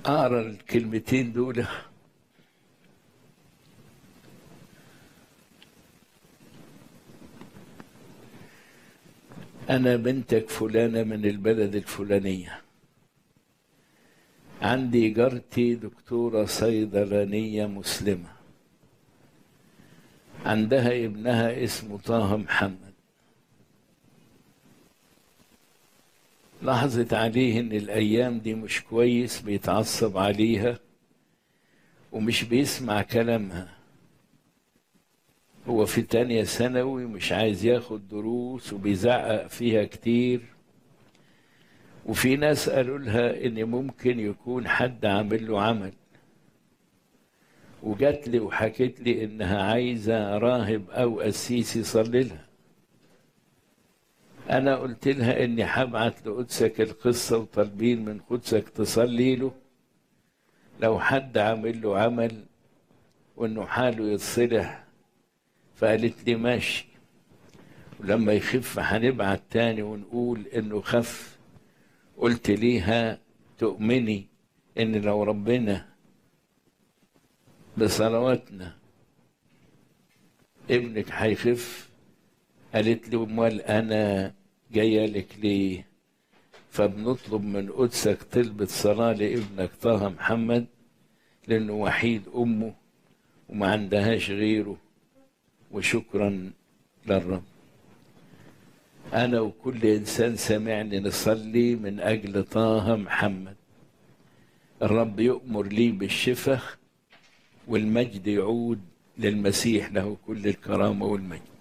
اقرا الكلمتين دول انا بنتك فلانه من البلد الفلانيه عندي جارتي دكتوره صيدلانيه مسلمه عندها ابنها اسمه طه محمد لاحظت عليه ان الايام دي مش كويس بيتعصب عليها ومش بيسمع كلامها هو في تانية ثانوي مش عايز ياخد دروس وبيزعق فيها كتير وفي ناس قالوا لها ان ممكن يكون حد عامل له عمل وجات لي وحكت لي انها عايزه راهب او قسيس يصلي لها انا قلت لها اني هبعت لقدسك القصه وطالبين من قدسك تصلي له لو حد عامل له عمل وانه حاله يتصلح فقالت لي ماشي ولما يخف هنبعت تاني ونقول انه خف قلت ليها تؤمني ان لو ربنا بصلواتنا ابنك هيخف قالت لي امال انا جايه لك ليه فبنطلب من قدسك طلبة صلاة لابنك طه محمد لأنه وحيد أمه وما عندهاش غيره وشكرا للرب أنا وكل إنسان سمعني نصلي من أجل طه محمد الرب يؤمر لي بالشفاء والمجد يعود للمسيح له كل الكرامة والمجد